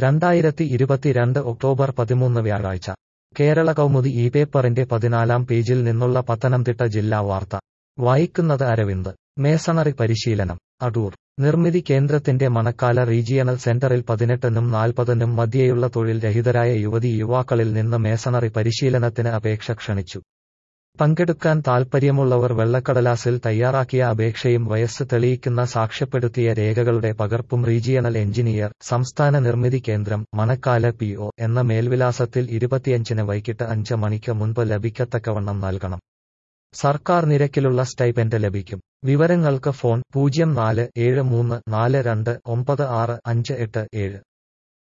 രണ്ടായിരത്തി ഇരുപത്തിരണ്ട് ഒക്ടോബർ പതിമൂന്ന് വ്യാഴാഴ്ച കേരള കൗമുദി ഈ പേപ്പറിന്റെ പതിനാലാം പേജിൽ നിന്നുള്ള പത്തനംതിട്ട ജില്ലാ വാർത്ത വായിക്കുന്നത് അരവിന്ദ് മേസണറി പരിശീലനം അടൂർ നിർമ്മിതി കേന്ദ്രത്തിന്റെ മണക്കാല റീജിയണൽ സെന്ററിൽ പതിനെട്ടിനും നാൽപ്പതിനും മധ്യേയുള്ള തൊഴിൽ രഹിതരായ യുവതി യുവാക്കളിൽ നിന്ന് മേസണറി പരിശീലനത്തിന് അപേക്ഷ ക്ഷണിച്ചു പങ്കെടുക്കാൻ താൽപ്പര്യമുള്ളവർ വെള്ളക്കടലാസിൽ തയ്യാറാക്കിയ അപേക്ഷയും വയസ്സ് തെളിയിക്കുന്ന സാക്ഷ്യപ്പെടുത്തിയ രേഖകളുടെ പകർപ്പും റീജിയണൽ എഞ്ചിനീയർ സംസ്ഥാന നിർമ്മിതി കേന്ദ്രം മണക്കാല പി ഒ എന്ന മേൽവിലാസത്തിൽ ഇരുപത്തിയഞ്ചിന് വൈകിട്ട് അഞ്ച് മണിക്ക് മുൻപ് ലഭിക്കത്തക്കവണ്ണം നൽകണം സർക്കാർ നിരക്കിലുള്ള സ്റ്റൈപ്പൻഡ് ലഭിക്കും വിവരങ്ങൾക്ക് ഫോൺ പൂജ്യം നാല് ഏഴ് മൂന്ന് നാല് രണ്ട് ഒമ്പത് ആറ് അഞ്ച് എട്ട് ഏഴ്